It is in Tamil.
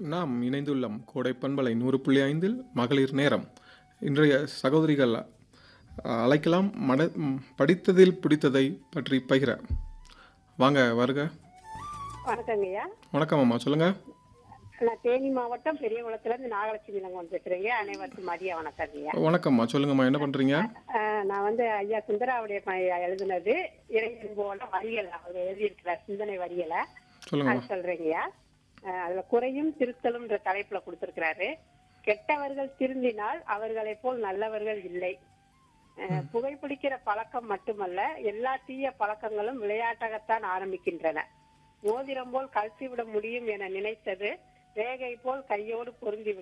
நாம் இணைந்துள்ளோம் கோடை பண்பலை நூறு புள்ளி ஐந்தில் மகளிர் நேரம் இன்றைய சகோதரிகள் அ, அழைக்கலாம் மட ம், படித்ததில் பிடித்ததை பற்றி பகிர வாங்க வருக வணக்கங்கய்யா வணக்கம் அம்மா சொல்லுங்க நான் தேனி மாவட்டம் பெரியகுளத்துல இருந்து நாகலட்சுமி லங்கன் பேசுறேங்க அனைவருக்கும் மதிய வணக்கங்கய்யா வணக்கம்மா சொல்லுங்கம்மா என்ன பண்றீங்க அஹ் நான் வந்து ஐயா சுந்தராவுடைய ப- எழுதுனது இறைவன் போல வரியல் அவர் எழுதியிருக்கிறார் சிந்தனை வரியலை சொல்லுங்கம்மா அது சொல்றேங்கய்யா அஹ் அதுல குறையும் திருத்தலும்ன்ற தலைப்புல கொடுத்திருக்கிறாரு கெட்டவர்கள் திருந்தினால் அவர்களைப் போல் நல்லவர்கள் இல்லை அஹ் புகைப்பிடிக்கிற பழக்கம் மட்டுமல்ல எல்லா தீய பழக்கங்களும் விளையாட்டாகத்தான் ஆரம்பிக்கின்றன மோதிரம் போல் கழற்றிவிட முடியும் என நினைத்தது ரேகை போல் கையோடு பொருந்தி